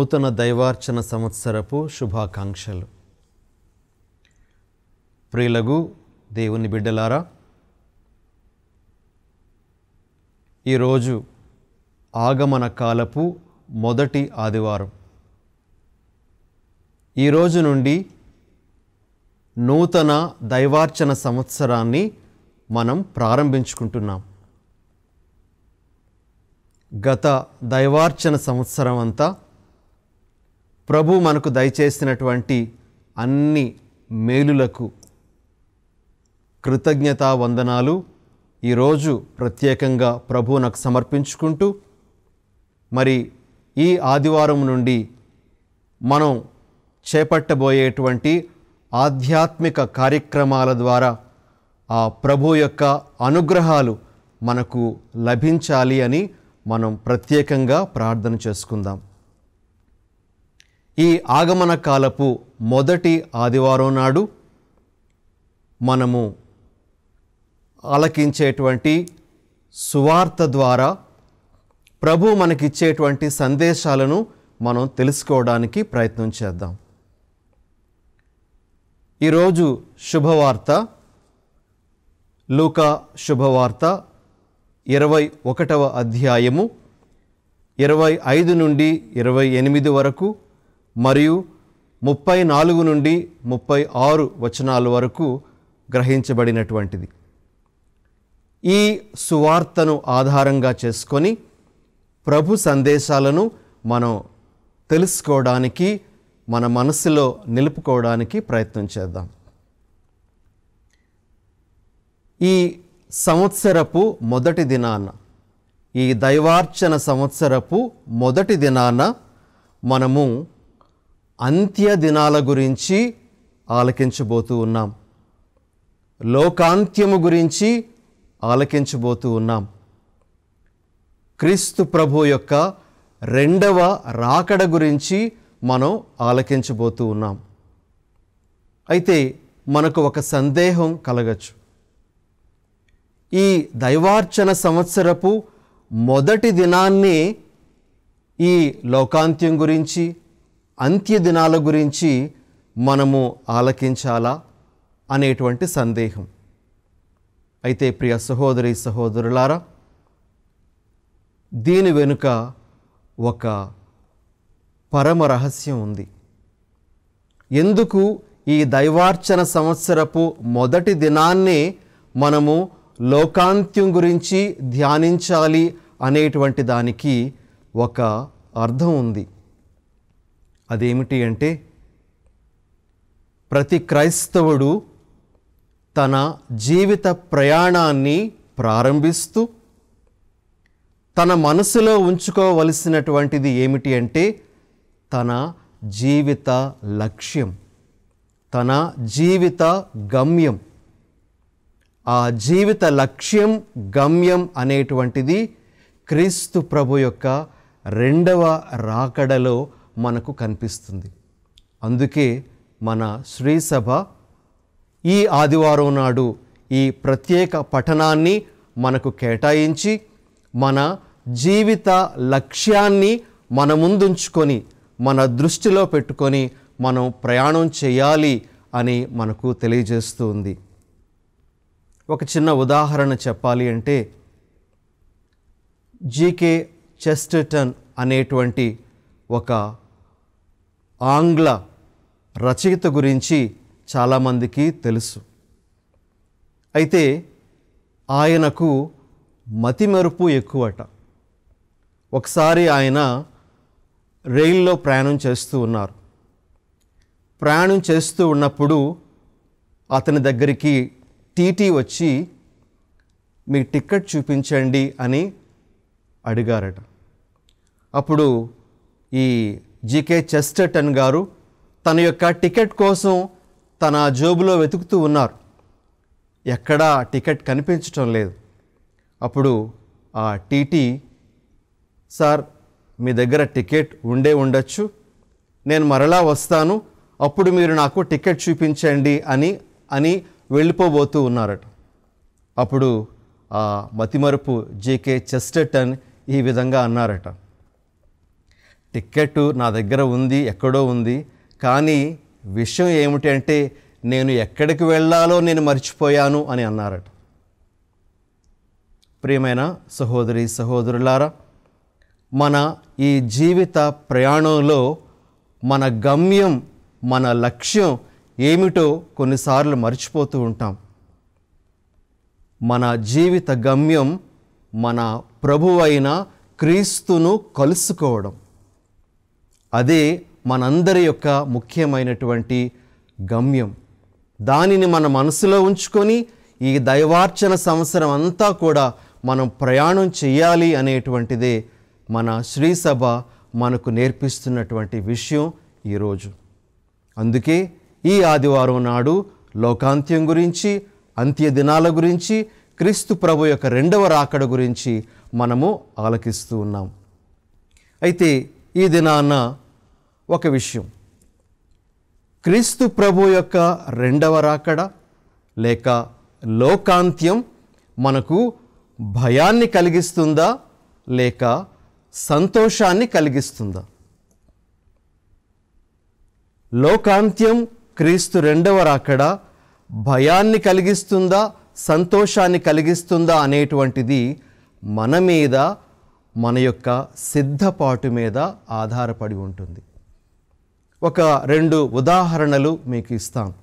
నూతన దైవార్చన సంవత్సరపు శుభాకాంక్షలు ప్రియులగు దేవుని బిడ్డలారా ఈరోజు ఆగమన కాలపు మొదటి ఆదివారం ఈరోజు నుండి నూతన దైవార్చన సంవత్సరాన్ని మనం ప్రారంభించుకుంటున్నాం గత దైవార్చన సంవత్సరం అంతా ప్రభు మనకు దయచేసినటువంటి అన్ని మేలులకు కృతజ్ఞతా వందనాలు ఈరోజు ప్రత్యేకంగా ప్రభువునకు సమర్పించుకుంటూ మరి ఈ ఆదివారం నుండి మనం చేపట్టబోయేటువంటి ఆధ్యాత్మిక కార్యక్రమాల ద్వారా ఆ ప్రభు యొక్క అనుగ్రహాలు మనకు లభించాలి అని మనం ప్రత్యేకంగా ప్రార్థన చేసుకుందాం ఈ ఆగమన కాలపు మొదటి ఆదివారం నాడు మనము ఆలకించేటువంటి సువార్త ద్వారా ప్రభు మనకిచ్చేటువంటి సందేశాలను మనం తెలుసుకోవడానికి ప్రయత్నం చేద్దాం ఈరోజు శుభవార్త లూకా శుభవార్త ఇరవై ఒకటవ అధ్యాయము ఇరవై ఐదు నుండి ఇరవై ఎనిమిది వరకు మరియు ముప్పై నాలుగు నుండి ముప్పై ఆరు వచనాల వరకు గ్రహించబడినటువంటిది ఈ సువార్తను ఆధారంగా చేసుకొని ప్రభు సందేశాలను మనం తెలుసుకోవడానికి మన మనసులో నిలుపుకోవడానికి ప్రయత్నం చేద్దాం ఈ సంవత్సరపు మొదటి దినాన ఈ దైవార్చన సంవత్సరపు మొదటి దినాన మనము అంత్య దినాల గురించి ఆలకించబోతూ ఉన్నాం లోకాంత్యము గురించి ఆలకించబోతూ ఉన్నాం క్రీస్తు ప్రభు యొక్క రెండవ రాకడ గురించి మనం ఆలకించబోతూ ఉన్నాం అయితే మనకు ఒక సందేహం కలగచ్చు ఈ దైవార్చన సంవత్సరపు మొదటి దినాన్ని ఈ లోకాంత్యం గురించి అంత్య దినాల గురించి మనము ఆలకించాలా అనేటువంటి సందేహం అయితే ప్రియ సహోదరి సహోదరులారా దీని వెనుక ఒక పరమ రహస్యం ఉంది ఎందుకు ఈ దైవార్చన సంవత్సరపు మొదటి దినాన్నే మనము లోకాంత్యం గురించి ధ్యానించాలి అనేటువంటి దానికి ఒక అర్థం ఉంది అదేమిటి అంటే ప్రతి క్రైస్తవుడు తన జీవిత ప్రయాణాన్ని ప్రారంభిస్తూ తన మనసులో ఉంచుకోవలసినటువంటిది ఏమిటి అంటే తన జీవిత లక్ష్యం తన జీవిత గమ్యం ఆ జీవిత లక్ష్యం గమ్యం అనేటువంటిది క్రీస్తు ప్రభు యొక్క రెండవ రాకడలో మనకు కనిపిస్తుంది అందుకే మన శ్రీసభ ఈ ఆదివారం నాడు ఈ ప్రత్యేక పఠనాన్ని మనకు కేటాయించి మన జీవిత లక్ష్యాన్ని మన ముందుంచుకొని మన దృష్టిలో పెట్టుకొని మనం ప్రయాణం చేయాలి అని మనకు తెలియజేస్తూ ఉంది ఒక చిన్న ఉదాహరణ చెప్పాలి అంటే జీకే చెస్టర్టన్ అనేటువంటి ఒక ఆంగ్ల రచయిత గురించి చాలామందికి తెలుసు అయితే ఆయనకు మతిమెరుపు ఎక్కువట ఒకసారి ఆయన రైల్లో ప్రయాణం చేస్తూ ఉన్నారు ప్రయాణం చేస్తూ ఉన్నప్పుడు అతని దగ్గరికి టీటీ వచ్చి మీ టికెట్ చూపించండి అని అడిగారట అప్పుడు ఈ జీకే చెస్టర్టన్ గారు తన యొక్క టికెట్ కోసం తన జోబులో వెతుకుతూ ఉన్నారు ఎక్కడా టికెట్ కనిపించటం లేదు అప్పుడు ఆ టీటీ సార్ మీ దగ్గర టికెట్ ఉండే ఉండొచ్చు నేను మరలా వస్తాను అప్పుడు మీరు నాకు టికెట్ చూపించండి అని అని వెళ్ళిపోబోతూ ఉన్నారట అప్పుడు ఆ మతిమరుపు జేకే చెస్టర్టన్ ఈ విధంగా అన్నారట టికెట్ నా దగ్గర ఉంది ఎక్కడో ఉంది కానీ విషయం ఏమిటి అంటే నేను ఎక్కడికి వెళ్ళాలో నేను మర్చిపోయాను అని అన్నారట ప్రియమైన సహోదరి సహోదరులారా మన ఈ జీవిత ప్రయాణంలో మన గమ్యం మన లక్ష్యం ఏమిటో కొన్నిసార్లు మర్చిపోతూ ఉంటాం మన జీవిత గమ్యం మన ప్రభువైన క్రీస్తును కలుసుకోవడం అదే మనందరి యొక్క ముఖ్యమైనటువంటి గమ్యం దానిని మన మనసులో ఉంచుకొని ఈ దైవార్చన సంవత్సరం అంతా కూడా మనం ప్రయాణం చేయాలి అనేటువంటిదే మన శ్రీసభ మనకు నేర్పిస్తున్నటువంటి విషయం ఈరోజు అందుకే ఈ ఆదివారం నాడు లోకాంత్యం గురించి అంత్య దినాల గురించి క్రీస్తు ప్రభు యొక్క రెండవ రాకడ గురించి మనము ఆలకిస్తూ ఉన్నాం అయితే ఈ దినాన ఒక విషయం క్రీస్తు ప్రభు యొక్క రెండవ రాకడ లేక లోకాంత్యం మనకు భయాన్ని కలిగిస్తుందా లేక సంతోషాన్ని కలిగిస్తుందా లోకాంత్యం క్రీస్తు రెండవ రాకడ భయాన్ని కలిగిస్తుందా సంతోషాన్ని కలిగిస్తుందా అనేటువంటిది మన మీద మన యొక్క సిద్ధపాటు మీద ఆధారపడి ఉంటుంది ఒక రెండు ఉదాహరణలు మీకు ఇస్తాను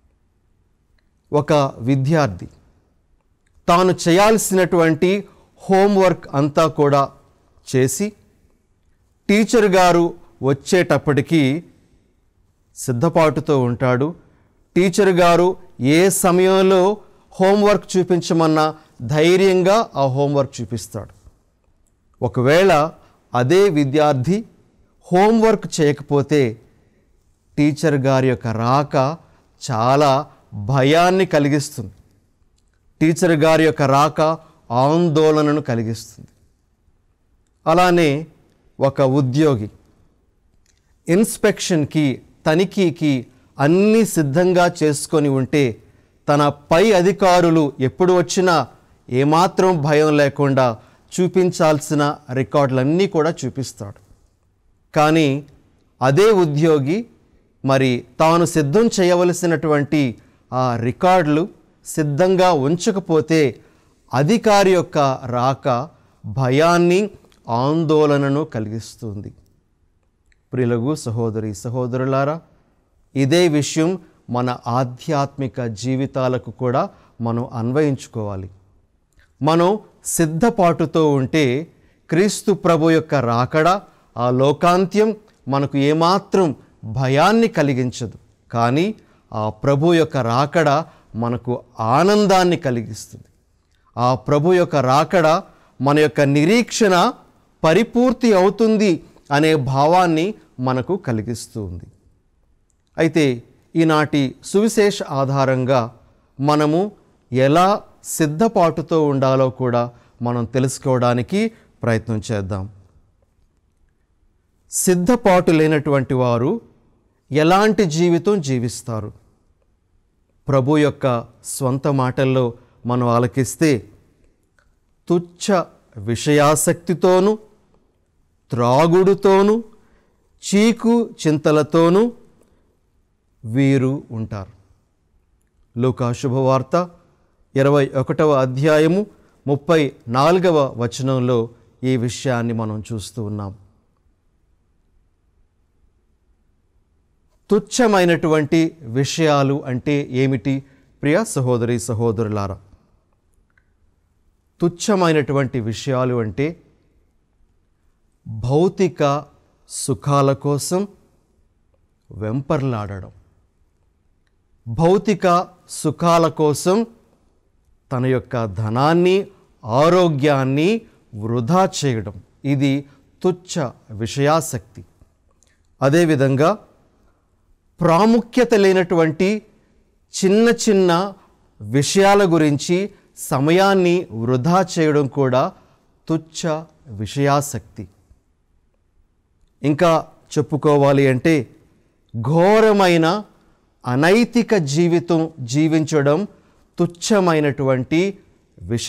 ఒక విద్యార్థి తాను చేయాల్సినటువంటి హోంవర్క్ అంతా కూడా చేసి టీచర్ గారు వచ్చేటప్పటికి సిద్ధపాటుతో ఉంటాడు టీచర్ గారు ఏ సమయంలో హోంవర్క్ చూపించమన్నా ధైర్యంగా ఆ హోంవర్క్ చూపిస్తాడు ఒకవేళ అదే విద్యార్థి హోంవర్క్ చేయకపోతే టీచర్ గారి యొక్క రాక చాలా భయాన్ని కలిగిస్తుంది టీచర్ గారి యొక్క రాక ఆందోళనను కలిగిస్తుంది అలానే ఒక ఉద్యోగి ఇన్స్పెక్షన్కి తనిఖీకి అన్నీ సిద్ధంగా చేసుకొని ఉంటే తన పై అధికారులు ఎప్పుడు వచ్చినా ఏమాత్రం భయం లేకుండా చూపించాల్సిన రికార్డులన్నీ కూడా చూపిస్తాడు కానీ అదే ఉద్యోగి మరి తాను సిద్ధం చేయవలసినటువంటి ఆ రికార్డులు సిద్ధంగా ఉంచకపోతే అధికారి యొక్క రాక భయాన్ని ఆందోళనను కలిగిస్తుంది ప్రిలగు సహోదరి సహోదరులారా ఇదే విషయం మన ఆధ్యాత్మిక జీవితాలకు కూడా మనం అన్వయించుకోవాలి మనం సిద్ధపాటుతో ఉంటే క్రీస్తు ప్రభు యొక్క రాకడ ఆ లోకాంత్యం మనకు ఏమాత్రం భయాన్ని కలిగించదు కానీ ఆ ప్రభు యొక్క రాకడ మనకు ఆనందాన్ని కలిగిస్తుంది ఆ ప్రభు యొక్క రాకడ మన యొక్క నిరీక్షణ పరిపూర్తి అవుతుంది అనే భావాన్ని మనకు కలిగిస్తూ ఉంది అయితే ఈనాటి సువిశేష ఆధారంగా మనము ఎలా సిద్ధపాటుతో ఉండాలో కూడా మనం తెలుసుకోవడానికి ప్రయత్నం చేద్దాం సిద్ధపాటు లేనటువంటి వారు ఎలాంటి జీవితం జీవిస్తారు ప్రభు యొక్క స్వంత మాటల్లో మనం ఆలకిస్తే తుచ్చ విషయాసక్తితోనూ త్రాగుడుతోనూ చీకు చింతలతోనూ వీరు ఉంటారు లూకా శుభవార్త ఇరవై ఒకటవ అధ్యాయము ముప్పై నాలుగవ వచనంలో ఈ విషయాన్ని మనం చూస్తూ ఉన్నాం తుచ్చమైనటువంటి విషయాలు అంటే ఏమిటి ప్రియ సహోదరి సహోదరులారా తుచ్చమైనటువంటి విషయాలు అంటే భౌతిక సుఖాల కోసం వెంపర్లాడడం భౌతిక సుఖాల కోసం తన యొక్క ధనాన్ని ఆరోగ్యాన్ని వృధా చేయడం ఇది తుచ్చ విషయాసక్తి అదేవిధంగా ప్రాముఖ్యత లేనటువంటి చిన్న చిన్న విషయాల గురించి సమయాన్ని వృధా చేయడం కూడా తుచ్చ విషయాసక్తి ఇంకా చెప్పుకోవాలి అంటే ఘోరమైన అనైతిక జీవితం జీవించడం తుచ్చమైనటువంటి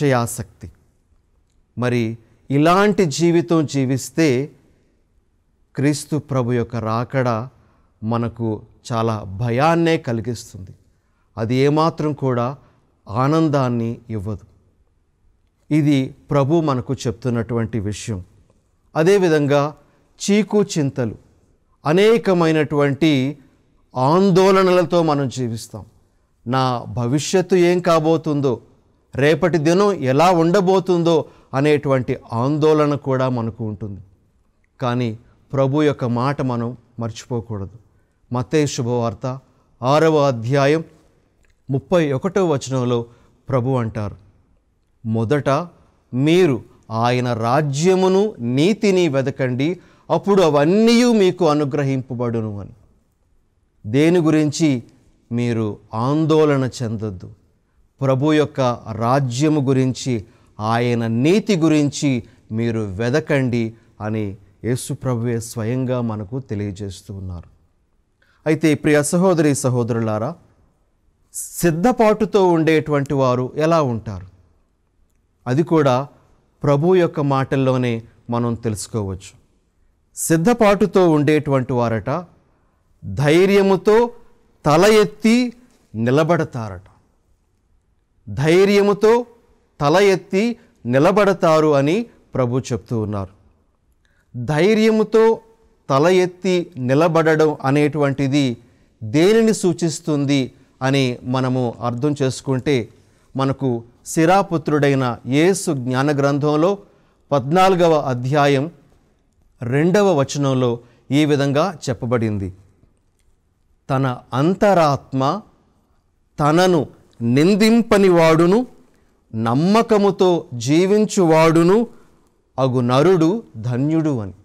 విషయాసక్తి మరి ఇలాంటి జీవితం జీవిస్తే క్రీస్తు ప్రభు యొక్క రాకడ మనకు చాలా భయాన్నే కలిగిస్తుంది అది ఏమాత్రం కూడా ఆనందాన్ని ఇవ్వదు ఇది ప్రభు మనకు చెప్తున్నటువంటి విషయం అదేవిధంగా చీకు చింతలు అనేకమైనటువంటి ఆందోళనలతో మనం జీవిస్తాం నా భవిష్యత్తు ఏం కాబోతుందో రేపటి దినం ఎలా ఉండబోతుందో అనేటువంటి ఆందోళన కూడా మనకు ఉంటుంది కానీ ప్రభు యొక్క మాట మనం మర్చిపోకూడదు మతే శుభవార్త ఆరవ అధ్యాయం ముప్పై ఒకటో వచనంలో ప్రభు అంటారు మొదట మీరు ఆయన రాజ్యమును నీతిని వెదకండి అప్పుడు అవన్నీ మీకు అనుగ్రహింపబడును అని దేని గురించి మీరు ఆందోళన చెందొద్దు ప్రభు యొక్క రాజ్యము గురించి ఆయన నీతి గురించి మీరు వెదకండి అని యేసుప్రభువే స్వయంగా మనకు తెలియజేస్తూ ఉన్నారు అయితే ప్రియ సహోదరి సహోదరులారా సిద్ధపాటుతో ఉండేటువంటి వారు ఎలా ఉంటారు అది కూడా ప్రభు యొక్క మాటల్లోనే మనం తెలుసుకోవచ్చు సిద్ధపాటుతో ఉండేటువంటి వారట ధైర్యముతో తల ఎత్తి నిలబడతారట ధైర్యముతో తల ఎత్తి నిలబడతారు అని ప్రభు చెప్తూ ఉన్నారు ధైర్యముతో తల ఎత్తి నిలబడడం అనేటువంటిది దేనిని సూచిస్తుంది అని మనము అర్థం చేసుకుంటే మనకు శిరాపుత్రుడైన యేసు జ్ఞాన గ్రంథంలో పద్నాలుగవ అధ్యాయం రెండవ వచనంలో ఈ విధంగా చెప్పబడింది తన అంతరాత్మ తనను నిందింపని వాడును నమ్మకముతో జీవించువాడును అగు నరుడు ధన్యుడు అని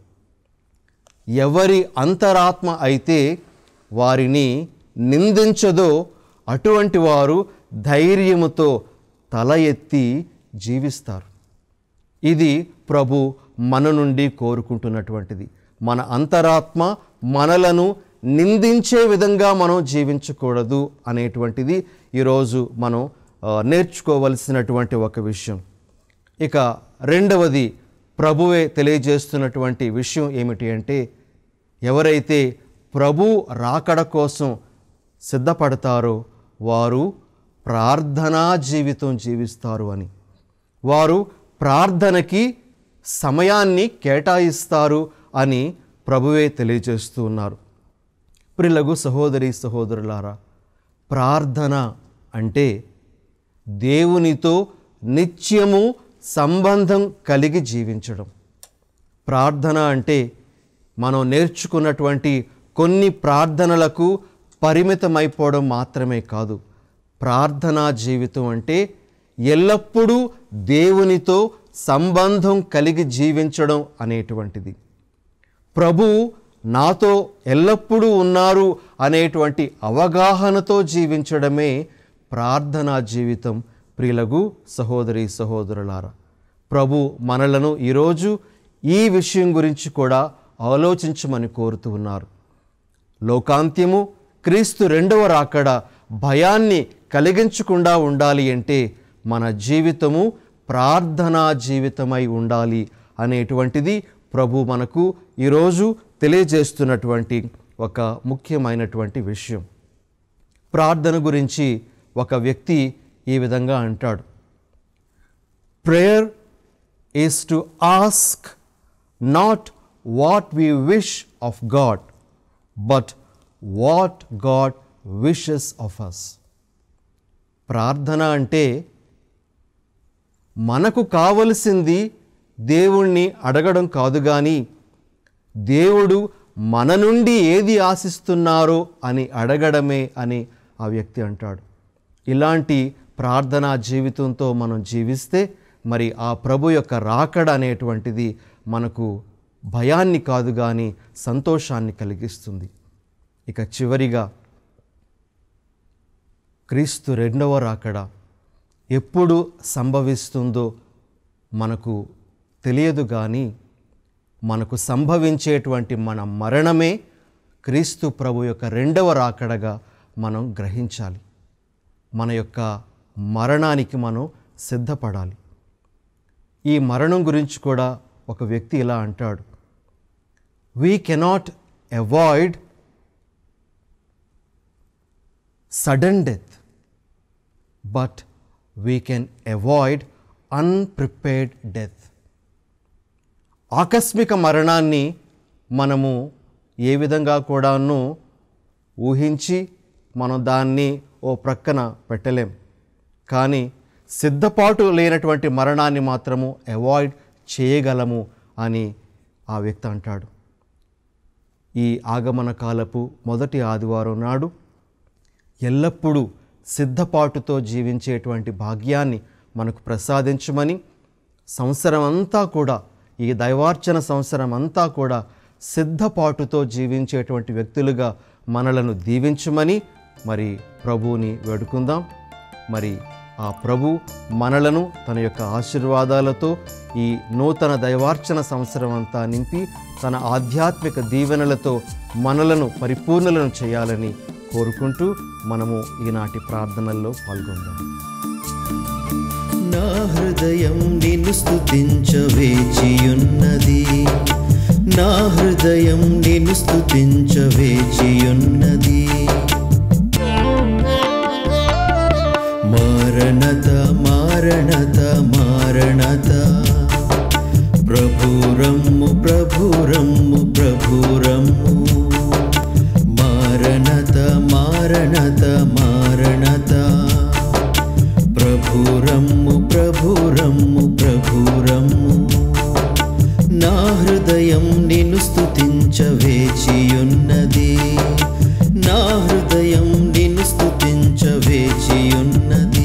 ఎవరి అంతరాత్మ అయితే వారిని నిందించదో అటువంటి వారు ధైర్యముతో తల ఎత్తి జీవిస్తారు ఇది ప్రభు మన నుండి కోరుకుంటున్నటువంటిది మన అంతరాత్మ మనలను నిందించే విధంగా మనం జీవించకూడదు అనేటువంటిది ఈరోజు మనం ఆ, నేర్చుకోవలసినటువంటి ఒక విషయం ఇక రెండవది ప్రభువే తెలియజేస్తున్నటువంటి విషయం ఏమిటి అంటే ఎవరైతే ప్రభు రాకడ కోసం సిద్ధపడతారో వారు ప్రార్థనా జీవితం జీవిస్తారు అని వారు ప్రార్థనకి సమయాన్ని కేటాయిస్తారు అని ప్రభువే తెలియజేస్తూ ఉన్నారు ప్రిలగు సహోదరి సహోదరులారా ప్రార్థన అంటే దేవునితో నిత్యము సంబంధం కలిగి జీవించడం ప్రార్థన అంటే మనం నేర్చుకున్నటువంటి కొన్ని ప్రార్థనలకు పరిమితమైపోవడం మాత్రమే కాదు ప్రార్థనా జీవితం అంటే ఎల్లప్పుడూ దేవునితో సంబంధం కలిగి జీవించడం అనేటువంటిది ప్రభు నాతో ఎల్లప్పుడూ ఉన్నారు అనేటువంటి అవగాహనతో జీవించడమే ప్రార్థనా జీవితం ప్రియులగు సహోదరి సహోదరులారా ప్రభు మనలను ఈరోజు ఈ విషయం గురించి కూడా ఆలోచించమని కోరుతూ ఉన్నారు లోకాంత్యము క్రీస్తు రెండవ రాకడ భయాన్ని కలిగించకుండా ఉండాలి అంటే మన జీవితము ప్రార్థనా జీవితమై ఉండాలి అనేటువంటిది ప్రభు మనకు ఈరోజు తెలియజేస్తున్నటువంటి ఒక ముఖ్యమైనటువంటి విషయం ప్రార్థన గురించి ఒక వ్యక్తి ఈ విధంగా అంటాడు prayer is to ask not what we wish of God but what God wishes of us ప్రార్థన అంటే మనకు కావలసింది దేవుణ్ణి అడగడం కాదు కానీ దేవుడు మన నుండి ఏది ఆశిస్తున్నారో అని అడగడమే అని ఆ వ్యక్తి అంటాడు ఇలాంటి ప్రార్థనా జీవితంతో మనం జీవిస్తే మరి ఆ ప్రభు యొక్క రాకడ అనేటువంటిది మనకు భయాన్ని కాదు కానీ సంతోషాన్ని కలిగిస్తుంది ఇక చివరిగా క్రీస్తు రెండవ రాకడ ఎప్పుడు సంభవిస్తుందో మనకు తెలియదు కానీ మనకు సంభవించేటువంటి మన మరణమే క్రీస్తు ప్రభు యొక్క రెండవ రాకడగా మనం గ్రహించాలి మన యొక్క మరణానికి మనం సిద్ధపడాలి ఈ మరణం గురించి కూడా ఒక వ్యక్తి ఇలా అంటాడు we cannot avoid sudden death, but we can avoid unprepared death. ఆకస్మిక మరణాన్ని మనము ఏ విధంగా కూడాను ఊహించి మనం దాన్ని ఓ ప్రక్కన పెట్టలేం కానీ సిద్ధపాటు లేనటువంటి మరణాన్ని మాత్రము అవాయిడ్ చేయగలము అని ఆ వ్యక్తి అంటాడు ఈ ఆగమన కాలపు మొదటి ఆదివారం నాడు ఎల్లప్పుడూ సిద్ధపాటుతో జీవించేటువంటి భాగ్యాన్ని మనకు ప్రసాదించమని సంవత్సరం అంతా కూడా ఈ దైవార్చన సంవత్సరం అంతా కూడా సిద్ధపాటుతో జీవించేటువంటి వ్యక్తులుగా మనలను దీవించమని మరి ప్రభువుని వేడుకుందాం మరి ఆ ప్రభు మనలను తన యొక్క ఆశీర్వాదాలతో ఈ నూతన దైవార్చన సంవత్సరం అంతా నింపి తన ఆధ్యాత్మిక దీవెనలతో మనలను పరిపూర్ణలను చేయాలని కోరుకుంటూ మనము ఈనాటి ప్రార్థనల్లో పాల్గొందాం నా హృదయం నిన్ను స్తుతించ వేచియున్నది నా హృదయం నిన్ను స్తుతించ వేచియున్నది మారణత మారణత మారణత ప్రభురమ్ము ప్రభురమ్ము ప్రభురమ్ము మారణత మారణత మారణత ప్రభురమ్ము ప్రభురమ్ము ప్రభురమ్ము నా హృదయం నిన్ను స్తుతించ వేచియున్నది నా హృదయం నిన్ను స్తుతించ వేచియున్నది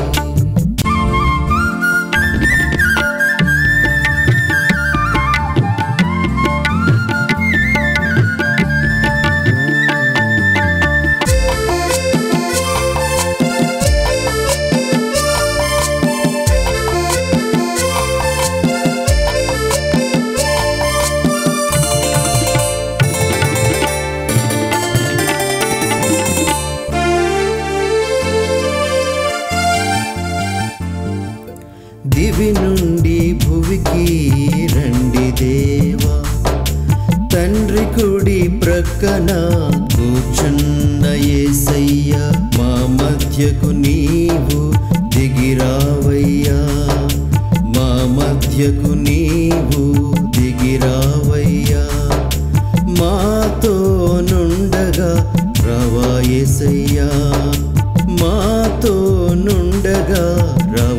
దివి నుండి భువికి రండి దేవా తండ్రి కుడి ప్రక్కన కూర్చున్న యేసయ్య మా మధ్యకు నీవు దిగిరావయ్యా మా మధ్యకు నీవు దిగిరావయ్యా మాతో నుండగా రవా యేసయ్యా మాతో నుండగా రా